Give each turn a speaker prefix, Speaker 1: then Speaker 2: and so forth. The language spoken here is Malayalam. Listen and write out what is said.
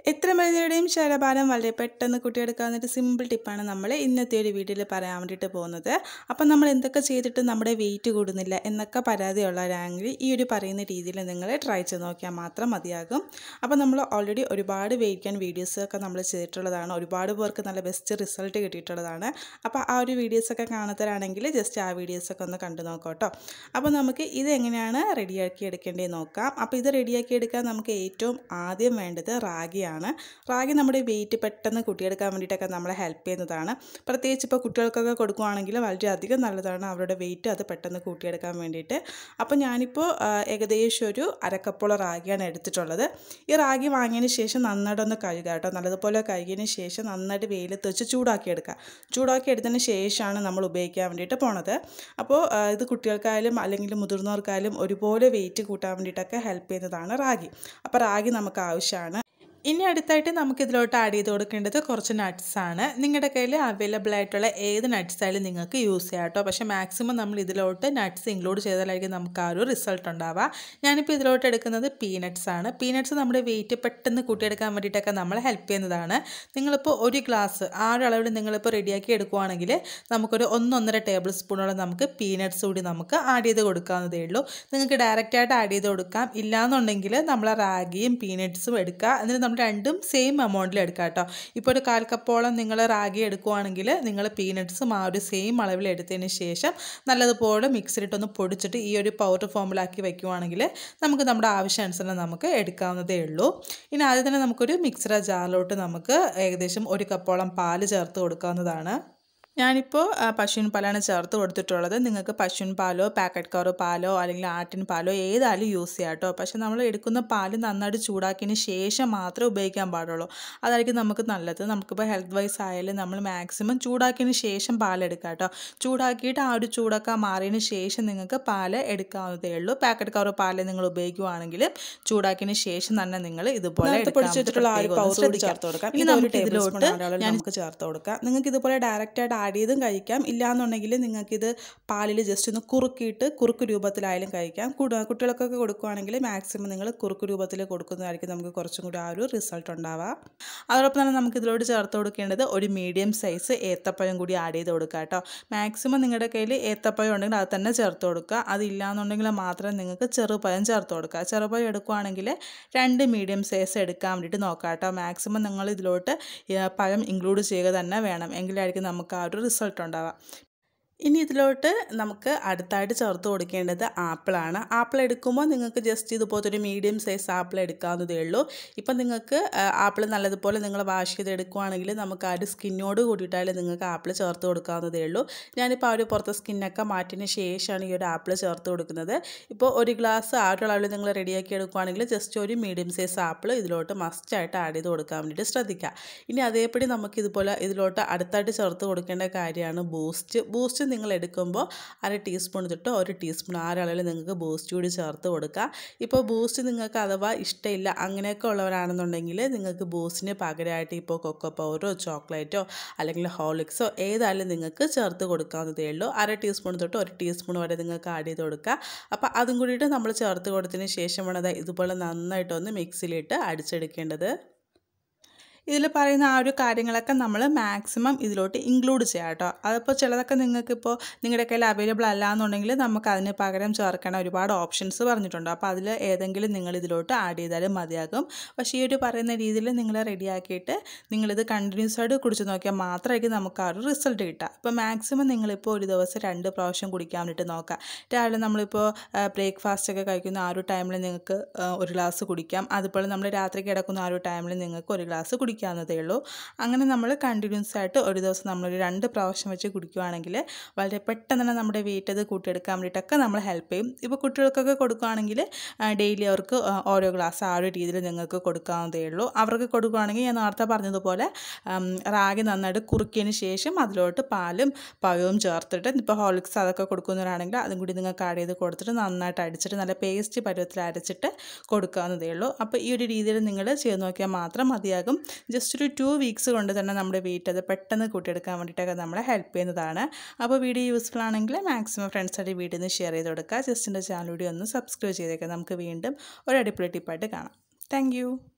Speaker 1: എത്ര മരുന്നുകളുടെയും ശരഭാരം വളരെ പെട്ടെന്ന് കുട്ടിയെടുക്കാവുന്ന ഒരു സിമ്പിൾ ടിപ്പാണ് നമ്മൾ ഇന്നത്തെ ഒരു വീഡിയോയിൽ പറയാൻ വേണ്ടിയിട്ട് പോകുന്നത് അപ്പം നമ്മൾ എന്തൊക്കെ ചെയ്തിട്ട് നമ്മുടെ വെയിറ്റ് കൂടുന്നില്ല എന്നൊക്കെ പരാതിയുള്ളവരാണെങ്കിൽ ഈ ഒരു പറയുന്ന രീതിയിൽ നിങ്ങൾ ട്രൈ ചെയ്ത് നോക്കിയാൽ മാത്രം മതിയാകും അപ്പം നമ്മൾ ഓൾറെഡി ഒരുപാട് വെയിറ്റ് ഗെയിൻ വീഡിയോസൊക്കെ നമ്മൾ ചെയ്തിട്ടുള്ളതാണ് ഒരുപാട് പേർക്ക് നല്ല ബെസ്റ്റ് റിസൾട്ട് കിട്ടിയിട്ടുള്ളതാണ് അപ്പോൾ ആ ഒരു വീഡിയോസൊക്കെ കാണാത്തവരാണെങ്കിൽ ജസ്റ്റ് ആ വീഡിയോസൊക്കെ ഒന്ന് കണ്ടു നോക്കാം കേട്ടോ അപ്പോൾ നമുക്ക് ഇത് എങ്ങനെയാണ് റെഡിയാക്കി എടുക്കേണ്ടത് നോക്കാം അപ്പോൾ ഇത് റെഡിയാക്കി എടുക്കാൻ നമുക്ക് ഏറ്റവും ആദ്യം വേണ്ടത് റാഗിയാണ് റാഗി നമ്മുടെ വെയിറ്റ് പെട്ടെന്ന് കുട്ടിയെടുക്കാൻ വേണ്ടിയിട്ടൊക്കെ നമ്മളെ ഹെൽപ്പ് ചെയ്യുന്നതാണ് പ്രത്യേകിച്ച് ഇപ്പോൾ കുട്ടികൾക്കൊക്കെ കൊടുക്കുകയാണെങ്കിൽ വളരെയധികം നല്ലതാണ് അവരുടെ വെയിറ്റ് അത് പെട്ടെന്ന് കൂട്ടിയെടുക്കാൻ വേണ്ടിയിട്ട് അപ്പോൾ ഞാനിപ്പോൾ ആ, ഏകദേശം ഒരു അരക്കപ്പോളം റാഗിയാണ് എടുത്തിട്ടുള്ളത് ഈ റാഗി വാങ്ങിയതിന് ശേഷം നന്നായിട്ട് ഒന്ന് കഴുകുക കേട്ടോ നല്ലതുപോലെ കഴുകിയതിന് ശേഷം നന്നായിട്ട് വെയിലത്ത് വെച്ച് ചൂടാക്കി എടുക്കുക ചൂടാക്കി എടുത്തതിന് ശേഷമാണ് നമ്മൾ ഉപയോഗിക്കാൻ വേണ്ടിയിട്ട് പോണത് അപ്പോൾ ആ, ഇത് കുട്ടികൾക്കായാലും അല്ലെങ്കിൽ മുതിർന്നവർക്കായാലും ഒരുപോലെ വെയിറ്റ് കൂട്ടാൻ വേണ്ടിയിട്ടൊക്കെ ഹെൽപ്പ് ചെയ്യുന്നതാണ് റാഗി അപ്പോൾ റാഗി നമുക്ക് ആവശ്യമാണ് ഇനി അടുത്തായിട്ട് നമുക്ക് ഇതിലോട്ട് ആഡ് ചെയ്ത് കൊടുക്കേണ്ടത് കുറച്ച് nuts ആണ് നിങ്ങളുടെ കയ്യിൽ അവൈലബിൾ ആയിട്ടുള്ള ഏത് nuts ആയാലും നിങ്ങൾക്ക് യൂസ് ചെയ്യാം കേട്ടോ പക്ഷേ മാക്സിമം നമ്മൾ ഇതിലോട്ട് നട്ട്സ് ഇൻക്ലൂഡ് ചെയ്താലായിരിക്കും നമുക്ക് ആ ഒരു റിസൾട്ട് ഉണ്ടാവുക ഞാനിപ്പോൾ ഇതിലോട്ട് എടുക്കുന്നത് പീനട്ട്സ് ആണ് പീനട്ട്സ് നമ്മുടെ വെയിറ്റ് പെട്ടെന്ന് കൂട്ടിയെടുക്കാൻ വേണ്ടിയിട്ടൊക്കെ നമ്മളെ ഹെൽപ്പ് ചെയ്യുന്നതാണ് നിങ്ങളിപ്പോൾ ഒരു ഗ്ലാസ് ആ ഒരു അളവിൽ നിങ്ങളിപ്പോൾ റെഡിയാക്കി എടുക്കുവാണെങ്കിൽ നമുക്കൊരു ഒന്നൊന്നര ടേബിൾ സ്പൂണോളം നമുക്ക് പീനട്ട്സ് കൂടി നമുക്ക് ആഡ് ചെയ്ത് കൊടുക്കാവുന്നതേ ഉള്ളൂ നിങ്ങൾക്ക് ഡയറക്റ്റായിട്ട് ആഡ് ചെയ്ത് കൊടുക്കാം ഇല്ലാന്നുണ്ടെങ്കിൽ നമ്മൾ റാഗിയും പീനട്ട്സും എടുക്കുക എന്നിട്ട് നമ്മൾ രണ്ടും സെയിം എമൗണ്ടിൽ എടുക്കുക കേട്ടോ ഇപ്പോൾ ഒരു കാൽ കപ്പോളം നിങ്ങൾ റാഗി എടുക്കുവാണെങ്കിൽ നിങ്ങൾ പീനട്ട്സും ആ ഒരു സെയിം അളവിൽ എടുത്തതിന് ശേഷം നല്ലതുപോലെ മിക്സിലിട്ടൊന്ന് പൊടിച്ചിട്ട് ഈ ഒരു പൗഡർ ഫോമിലാക്കി വെക്കുവാണെങ്കിൽ നമുക്ക് നമ്മുടെ ആവശ്യാനുസരണം നമുക്ക് എടുക്കാവുന്നതേ ഉള്ളൂ ഇനി ആദ്യം തന്നെ നമുക്കൊരു മിക്സറ ജാറിലോട്ട് നമുക്ക് ഏകദേശം ഒരു കപ്പോളം പാല് ചേർത്ത് കൊടുക്കാവുന്നതാണ് ഞാനിപ്പോൾ ആ, പശുവിൻ പാലാണ് ചേർത്ത് കൊടുത്തിട്ടുള്ളത് നിങ്ങൾക്ക് പശുവിൻ പാലോ പാക്കറ്റ് കവർ പാലോ അല്ലെങ്കിൽ ആട്ടിൻ പാലോ ഏതായാലും യൂസ് ചെയ്യാം കേട്ടോ പക്ഷേ നമ്മൾ എടുക്കുന്ന പാല് നന്നായിട്ട് ചൂടാക്കിയതിന് ശേഷം മാത്രമേ ഉപയോഗിക്കാൻ പാടുള്ളൂ അതായിരിക്കും നമുക്ക് നല്ലത് നമുക്കിപ്പോൾ ഹെൽത്ത് വൈസ് ആയാലും നമ്മൾ മാക്സിമം ചൂടാക്കിയതിന് ശേഷം പാലെടുക്കുക കേട്ടോ ചൂടാക്കിയിട്ട് ആ ഒരു ചൂടൊക്കെ മാറിയതിന് ശേഷം നിങ്ങൾക്ക് പാല് എടുക്കാവുന്നതേ ഉള്ളൂ പാക്കറ്റ് കവർ പാല് നിങ്ങൾ ഉപയോഗിക്കുവാണെങ്കിൽ ചൂടാക്കിയതിന് ശേഷം തന്നെ നിങ്ങൾ ഇതുപോലെ
Speaker 2: നേരത്തെ പൊടിച്ച് വെച്ചിട്ടുള്ള ആ ഒരു പൗഡർ ചേർത്ത് കൊടുക്കാം.
Speaker 1: ഇനി
Speaker 2: ഇത് ഒരു
Speaker 1: നമുക്ക്
Speaker 2: ടേബിൾ സ്പൂൺ
Speaker 1: ഇതിലോട്ട്
Speaker 2: അളവിൽ
Speaker 1: ഞാൻ
Speaker 2: നമുക്ക്
Speaker 1: ചേർത്ത് കൊടുക്കാം നിങ്ങൾക്ക് ഇതുപോലെ ഡയറക്റ്റായിട്ട് ആഡ് ചെയ്തും കഴിക്കാം ഇല്ലാന്നുണ്ടെങ്കിൽ നിങ്ങൾക്കിത് പാലിൽ ജസ്റ്റ് ഒന്ന് കുറുക്കിയിട്ട് കുറുക്ക് രൂപത്തിലായാലും കഴിക്കാം കുട- കുട്ടികൾക്കൊക്കെ കൊടുക്കുകയാണെങ്കിൽ മാക്സിമം നിങ്ങൾ കുറുക്ക് രൂപത്തിൽ കൊടുക്കുന്നതായിരിക്കും നമുക്ക് കുറച്ചും കൂടി ആ ഒരു റിസൾട്ട് ഉണ്ടാവുക അതോടൊപ്പം തന്നെ നമുക്ക് ഇതിലോട്ട് ചേർത്ത് കൊടുക്കേണ്ടത് ഒരു മീഡിയം സൈസ് ഏത്തപ്പഴം കൂടി ആഡ് ചെയ്ത് കൊടുക്കുക കേട്ടോ മാക്സിമം നിങ്ങളുടെ കയ്യിൽ ഏത്തപ്പഴം ഉണ്ടെങ്കിൽ അത് തന്നെ ചേർത്ത് കൊടുക്കുക അതില്ലാന്നുണ്ടെങ്കിൽ മാത്രം നിങ്ങൾക്ക് ചെറുപഴം ചേർത്ത് കൊടുക്കുക ചെറുപഴം എടുക്കുകയാണെങ്കിൽ രണ്ട് മീഡിയം സൈസ് എടുക്കാൻ വേണ്ടിയിട്ട് നോക്കുക കേട്ടോ മാക്സിമം നിങ്ങൾ ഇതിലോട്ട് ഏ, പഴം ഇൻക്ലൂഡ് ചെയ്യുക തന്നെ വേണം എങ്കിലായിരിക്കും നമുക്ക് ആ ഒരു റിസൾട്ട് ഉണ്ടാവുക ഇനി ഇതിലോട്ട് നമുക്ക് അടുത്തായിട്ട് ചേർത്ത് കൊടുക്കേണ്ടത് ആപ്പിളാണ് ആപ്പിൾ എടുക്കുമ്പോൾ നിങ്ങൾക്ക് ജസ്റ്റ് ഇതുപോലത്തെ ഒരു മീഡിയം സൈസ് ആപ്പിൾ എടുക്കാവുന്നതേ ഉള്ളൂ ഇപ്പം നിങ്ങൾക്ക് ആപ്പിൾ നല്ലതുപോലെ നിങ്ങൾ വാഷ് ചെയ്ത് എടുക്കുവാണെങ്കിൽ നമുക്ക് ആ ഒരു സ്കിന്നോട് കൂടിയിട്ടായാലും നിങ്ങൾക്ക് ആപ്പിൾ ചേർത്ത് കൊടുക്കാവുന്നതേ ഉള്ളൂ ഞാനിപ്പോൾ ആ ഒരു പുറത്തെ സ്കിന്നൊക്കെ മാറ്റിയതിന് ശേഷമാണ് ഈ ഒരു ആപ്പിൾ ചേർത്ത് കൊടുക്കുന്നത് ഇപ്പോൾ ഒരു ഗ്ലാസ് ആ ഒരു അളവിൽ നിങ്ങൾ റെഡിയാക്കി എടുക്കുവാണെങ്കിൽ ജസ്റ്റ് ഒരു മീഡിയം സൈസ് ആപ്പിൾ ഇതിലോട്ട് മസ്റ്റായിട്ട് ആഡ് ചെയ്ത് കൊടുക്കാൻ വേണ്ടിയിട്ട് ശ്രദ്ധിക്കുക ഇനി അതേപടി നമുക്ക് ഇതുപോലെ ഇതിലോട്ട് അടുത്തായിട്ട് ചേർത്ത് കൊടുക്കേണ്ട കാര്യമാണ് ബൂസ്റ്റ് ബൂസ്റ്റ് നിങ്ങൾ എടുക്കുമ്പോൾ അര ടീസ്പൂൺ തൊട്ട് ഒരു ടീസ്പൂൺ ആ ഒരളവിൽ നിങ്ങൾക്ക് ബൂസ്റ്റ് കൂടി ചേർത്ത് കൊടുക്കുക ഇപ്പോൾ ബൂസ്റ്റ് നിങ്ങൾക്ക് അഥവാ ഇഷ്ടമില്ല അങ്ങനെയൊക്കെ ഉള്ളവരാണെന്നുണ്ടെങ്കിൽ നിങ്ങൾക്ക് ബൂസ്റ്റിന് പകരമായിട്ട് ഇപ്പോൾ കൊക്കോ പൗഡറോ ചോക്ലേറ്റോ അല്ലെങ്കിൽ ഹോളിക്സോ ഏതായാലും നിങ്ങൾക്ക് ചേർത്ത് കൊടുക്കാവുന്നതേ ഉള്ളൂ അര ടീസ്പൂൺ തൊട്ട് ഒരു ടീസ്പൂൺ വരെ നിങ്ങൾക്ക് ആഡ് ചെയ്ത് കൊടുക്കുക അപ്പോൾ അതും കൂടിയിട്ട് നമ്മൾ ചേർത്ത് കൊടുത്തതിന് ശേഷമാണ് അത് ഇതുപോലെ നന്നായിട്ടൊന്ന് മിക്സിയിലിട്ട് അടിച്ചെടുക്കേണ്ടത് ഇതിൽ പറയുന്ന ആ ഒരു കാര്യങ്ങളൊക്കെ നമ്മൾ മാക്സിമം ഇതിലോട്ട് ഇൻക്ലൂഡ് ചെയ്യാം കേട്ടോ അതിപ്പോൾ ചിലതൊക്കെ നിങ്ങൾക്കിപ്പോൾ നിങ്ങളുടെ കയ്യിൽ അവൈലബിൾ അല്ല എന്നുണ്ടെങ്കിൽ നമുക്ക് അതിന് പകരം ചേർക്കണ ഒരുപാട് ഓപ്ഷൻസ് പറഞ്ഞിട്ടുണ്ട് അപ്പോൾ അതിൽ ഏതെങ്കിലും നിങ്ങൾ ഇതിലോട്ട് ആഡ് ചെയ്താലും മതിയാകും പക്ഷേ ഈ ഒരു പറയുന്ന രീതിയിൽ നിങ്ങൾ റെഡിയാക്കിയിട്ട് നിങ്ങളിത് കണ്ടിന്യൂസ് ആയിട്ട് കുടിച്ച് നോക്കിയാൽ മാത്രമായിരിക്കും നമുക്ക് ആ ഒരു റിസൾട്ട് കിട്ടുക ഇപ്പോൾ മാക്സിമം നിങ്ങളിപ്പോൾ ഒരു ദിവസം രണ്ട് പ്രാവശ്യം കുടിക്കാൻ വേണ്ടിയിട്ട് നോക്കുക രാവിലെ നമ്മളിപ്പോൾ ബ്രേക്ക്ഫാസ്റ്റ് ഒക്കെ കഴിക്കുന്ന ആ ഒരു ടൈമിൽ നിങ്ങൾക്ക് ആ, ഒരു ഗ്ലാസ് കുടിക്കാം അതുപോലെ നമ്മൾ രാത്രി കിടക്കുന്ന ആ ഒരു ടൈമിൽ നിങ്ങൾക്ക് ഒരു ഗ്ലാസ് കുടിക്കാവുന്നതേ ഉള്ളൂ അങ്ങനെ നമ്മൾ കണ്ടിന്യൂസ് ആയിട്ട് ഒരു ദിവസം നമ്മളൊരു രണ്ട് പ്രാവശ്യം വെച്ച് കുടിക്കുകയാണെങ്കിൽ വളരെ പെട്ടെന്ന് തന്നെ നമ്മുടെ വെയിറ്റ് അത് കൂട്ടിയെടുക്കാൻ വേണ്ടിയിട്ടൊക്കെ നമ്മൾ ഹെൽപ്പ് ചെയ്യും ഇപ്പോൾ കുട്ടികൾക്കൊക്കെ കൊടുക്കുകയാണെങ്കിൽ ഡെയിലി അവർക്ക് ആ, ഓരോ ഗ്ലാസ് ആ ഒരു രീതിയിൽ നിങ്ങൾക്ക് കൊടുക്കാവുന്നതേ ഉള്ളൂ അവർക്ക് കൊടുക്കുകയാണെങ്കിൽ ഞാൻ നേരത്തെ പറഞ്ഞതുപോലെ ഉം, റാഗി നന്നായിട്ട് കുറുക്കിയതിന് ശേഷം അതിലോട്ട് പാലും പഴവും ചേർത്തിട്ട് ഇപ്പോൾ ഹോളിക്സ് അതൊക്കെ കൊടുക്കുന്നവരാണെങ്കിൽ അതും കൂടി നിങ്ങൾക്ക് ആഡ് ചെയ്ത് കൊടുത്തിട്ട് നന്നായിട്ട് അടിച്ചിട്ട് നല്ല പേസ്റ്റ് പരുവത്തിൽ അരച്ചിട്ട് കൊടുക്കാവുന്നതേ ഉള്ളൂ അപ്പോൾ ഈ ഒരു രീതിയിൽ നിങ്ങൾ ചെയ്ത് നോക്കിയാൽ മാത്രം മതിയാകും ജസ്റ്റ് ഒരു ടു വീക്സ് കൊണ്ട് തന്നെ നമ്മുടെ വെയിറ്റ് അത് പെട്ടെന്ന് കൂട്ടിയെടുക്കാൻ വേണ്ടിയിട്ടൊക്കെ നമ്മളെ ഹെൽപ്പ് ചെയ്യുന്നതാണ് അപ്പോൾ വീഡിയോ യൂസ്ഫുൾ ആണെങ്കിൽ മാക്സിമം ഫ്രണ്ട്സായിട്ട് വീഡിയോ ഒന്ന് ഷെയർ ചെയ്ത് കൊടുക്കുക ജസ്റ്റ് എൻ്റെ ചാനൽ കൂടി ഒന്ന് സബ്സ്ക്രൈബ് ചെയ്തേക്കാം നമുക്ക് വീണ്ടും ഒരു അടിപൊളി ടിപ്പായിട്ട് കാണാം താങ്ക്